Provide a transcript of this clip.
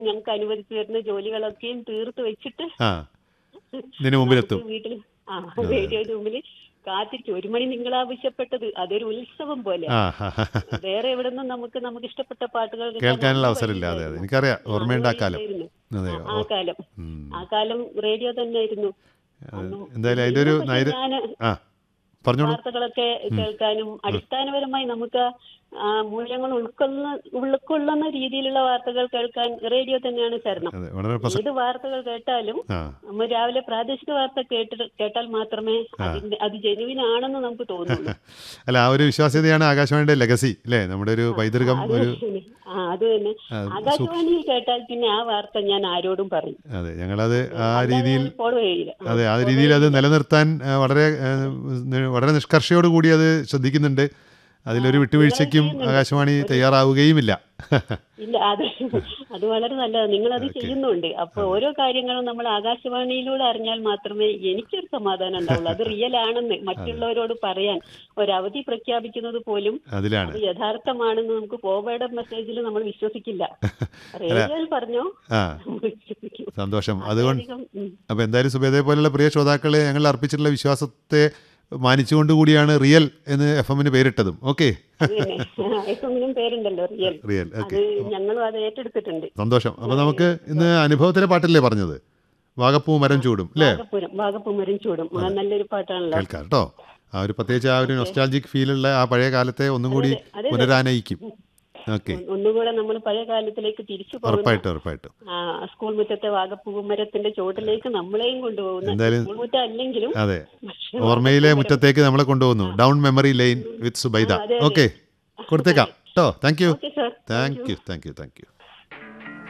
ഞങ്ങൾക്ക് അനുവദിച്ചു തരുന്ന ജോലികളൊക്കെയും തീർത്ത് വെച്ചിട്ട് ആ ഇതിന് മുമ്പിലെത്തും നമുക്ക് വീട്ടിൽ ആ റേഡിയോയുടെ മുമ്പിൽ കാത്തിരിക്കും ഒരു മണി നിങ്ങൾ ആവശ്യപ്പെട്ടത് അതൊരു ഉത്സവം പോലെ ആ ഹാ, ഹാ, ഹാ. വേറെ എവിടെ നിന്നും നമുക്ക് നമുക്ക് ഇഷ്ടപ്പെട്ട പാട്ടുകൾ കിട്ടാൻ കേൾക്കാനുള്ള നമുക്ക് അവസരമില്ല അതെ അതെ വഴിയില്ലായിരുന്നു. എനിക്കറിയാം ആ, ഓർമ്മയുണ്ട് ആ കാലം വഴിയില്ലായിരുന്നു. അതെ ആ, ആ കാലം ഉം. ആ കാലം റേഡിയോ തന്നെ ആയിരുന്നു അത് എന്തായാലും അതിൻ്റെ ഒരു നൈര ഞാൻ ആ പറഞ്ഞോളൂ വാർത്തകളൊക്കെ കേൾക്കാനും അടിസ്ഥാനപരമായി നമുക്ക് ആ മൂല്യങ്ങൾ ഉൾക്കൊള്ളുന്ന ഉൾക്കൊള്ളുന്ന രീതിയിലുള്ള വാർത്തകൾ കേൾക്കാൻ റേഡിയോ തന്നെയാണ് ശരണം അതെ വളരെ പ്രസ ഏത് വാർത്തകൾ കേട്ടാലും ആ നമ്മൾ രാവിലെ പ്രാദേശിക വാർത്ത കേട്ട് കേട്ടാൽ മാത്രമേ അതിന്റെ അത് ജെനുവിൻ ആണെന്ന് നമുക്ക് തോന്നുള്ളൂ അല്ല ആ ഒരു വിശ്വാസ്യതയാണ് ആകാശവാണിയുടെ ലെഗസി അല്ലേ നമ്മുടെ ഒരു പൈതൃകം അത് ഒരു തന്നെ. ആ അത് തന്നെ ആ, ആകാശവാണിയിൽ കേട്ടാൽ പിന്നെ ആ വാർത്ത ഞാൻ ആരോടും പറയും അതെ ഞങ്ങളത് ആ രീതിയിൽ ഫോളോ ചെയ്യില്ല ആ, അതെ ആ രീതിയിൽ അത് നിലനിർത്താൻ ആ, വളരെ ആ, നി- വളരെ നിഷ്കർഷയോടുകൂടി അത് ശ്രദ്ധിക്കുന്നുണ്ട് അതിലൊരു വിട്ടുവീഴ്ചയ്ക്കും ആകാശവാണി തയ്യാറാവുകയുമില്ല ഇല്ല അത് അത് വളരെ നല്ലതാണ് നിങ്ങൾ അത് ചെയ്യുന്നുണ്ട് അപ്പൊ ഓരോ കാര്യങ്ങളും നമ്മൾ ആകാശവാണിയിലൂടെ അറിഞ്ഞാൽ മാത്രമേ എനിക്കൊരു സമാധാനം ഉണ്ടാവുള്ളൂ അത് റിയൽ ആണെന്ന് മറ്റുള്ളവരോട് പറയാൻ ഒരവധി പ്രഖ്യാപിക്കുന്നത് പോലും അതിലാണ് അത് യഥാർത്ഥമാണെന്ന് നമുക്ക് ഫോർവേഡ് മെസ്സേജിൽ നമ്മൾ വിശ്വസിക്കില്ല റേഡിയോയിൽ പറഞ്ഞോ ആ നമ്മൾ വിശ്വസിക്കും സന്തോഷം അതുകൊണ്ട് അധികം, ഉം. അപ്പോൾ എന്തായാലും സുബേദയെ പോലുള്ള പ്രിയ ശ്രോതാക്കളെ ഞങ്ങൾ അർപ്പിച്ചിട്ടുള്ള വിശ്വാസത്തെ മാനിച്ചുകൊണ്ട് കൂടിയാണ് റിയൽ എന്ന് എഫ് എമ്മിന് പേരിട്ടതും ഓക്കെ അത് തന്നെ എഫെമ്മിനും പേരുണ്ടല്ലോ റിയൽ റിയൽ അത് ഓക്കെ ഞങ്ങളും അത് ഏറ്റെടുത്തിട്ടുണ്ട് സന്തോഷം അപ്പോൾ നമുക്ക് ഇന്ന് അനുഭവത്തിലെ പാട്ടല്ലേ പറഞ്ഞത് വാഗപ്പൂ മരം ചൂടും അല്ലേ വാഗപ്പുരം വാഗപ്പുമരും ചൂടും ആ, നല്ലൊരു പാട്ടാണല്ലോ കേൾക്കാം കേട്ടോ ആ ഒരു പ്രത്യേകിച്ച് ആ ഒരു നൊസ്റ്റാൾജിക് ഫീലുള്ള ആ പഴയ കാലത്തെ ഒന്നും കൂടി അതെ. പുനരാനയിക്കും ഓക്കെ ഒന്നുകൂടെ നമ്മൾ പഴയ കാലത്തിലേക്ക് തിരിച്ചു പോകുന്നു ഉറപ്പായിട്ടും ഉറപ്പായിട്ടും ആ, സ്കൂൾ മുറ്റത്തെ വാഗപ്പൂമരത്തിന്റെ ചോട്ടിലേക്ക് നമ്മളെയും കൊണ്ടുപോകുന്നു എന്തായാലും- സ്കൂൾ മുറ്റം അല്ലെങ്കിലും അതെ പക്ഷേ ഓർമ്മയിലെ മുറ്റത്തേക്ക് നമ്മളെ കൊണ്ടുപോകുന്നു down memory lane with Zubaida അതെ, അതെ. ഓക്കെ കൊടുത്തേക്കാം കേട്ടോ thank you okay sir thank you thank you thank U